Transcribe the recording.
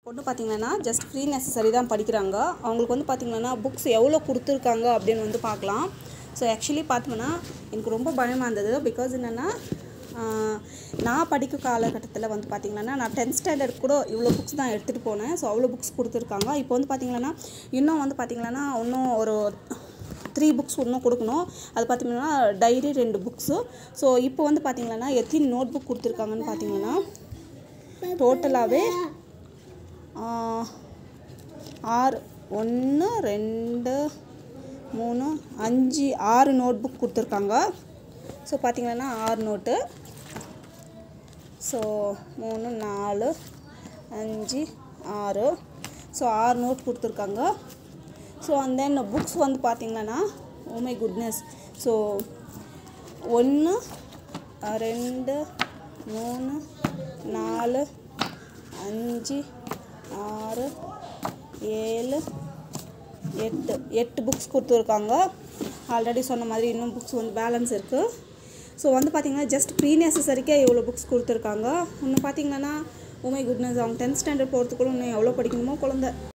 பொண்ணு பார்த்தீங்கன்னா just free necessary தான் படிக்கிறாங்க அவங்களுக்கு வந்து பார்த்தீங்கன்னா புக்ஸ் எவ்வளோ கொடுத்துருக்காங்க அப்படின்னு வந்து பார்க்கலாம் ஸோ ஆக்சுவலி பார்த்தோம்னா எனக்கு ரொம்ப பயமாக இருந்தது பிகாஸ் என்னென்னா நான் படிக்க காலகட்டத்தில் வந்து பார்த்திங்கன்னா நான் டென்த் ஸ்டாண்டர்ட் கூட இவ்வளோ புக்ஸ் தான் எடுத்துகிட்டு போனேன் ஸோ அவ்வளோ புக்ஸ் கொடுத்துருக்காங்க இப்போ வந்து பார்த்திங்கன்னா இன்னும் வந்து பார்த்திங்கன்னா இன்னும் ஒரு த்ரீ புக்ஸ் இன்னும் கொடுக்கணும் அது பார்த்தீங்கன்னா டைரி ரெண்டு புக்ஸு ஸோ இப்போ வந்து பார்த்திங்கன்னா எத்தனை நோட் புக் கொடுத்துருக்காங்கன்னு பார்த்தீங்கன்னா டோட்டலாகவே ஆறு ஒன்று ரெண்டு மூணு அஞ்சு ஆறு நோட் புக் கொடுத்துருக்காங்க ஸோ பார்த்தீங்கன்னா ஆறு நோட்டு ஸோ மூணு நாலு அஞ்சு ஆறு ஸோ ஆறு நோட் கொடுத்துருக்காங்க ஸோ அண்ட் தென் புக்ஸ் வந்து பார்த்தீங்கன்னா ஓ மை குட்னஸ் ஸோ ஒன்று ரெண்டு மூணு நாலு அஞ்சு ஆறு ஏழு எட்டு எட்டு புக்ஸ் கொடுத்துருக்காங்க ஆல்ரெடி சொன்ன மாதிரி இன்னும் புக்ஸ் வந்து பேலன்ஸ் இருக்குது ஸோ வந்து பார்த்திங்கன்னா ஜஸ்ட் ப்ரீ நெசசரிக்கே இவ்வளோ புக்ஸ் கொடுத்துருக்காங்க இன்னும் பார்த்தீங்கன்னா உமை குட்னஸ் அவங்க டென்த் ஸ்டாண்டர்ட் போகிறதுக்குள்ள இன்னும் எவ்வளோ படிக்கணுமோ குழந்த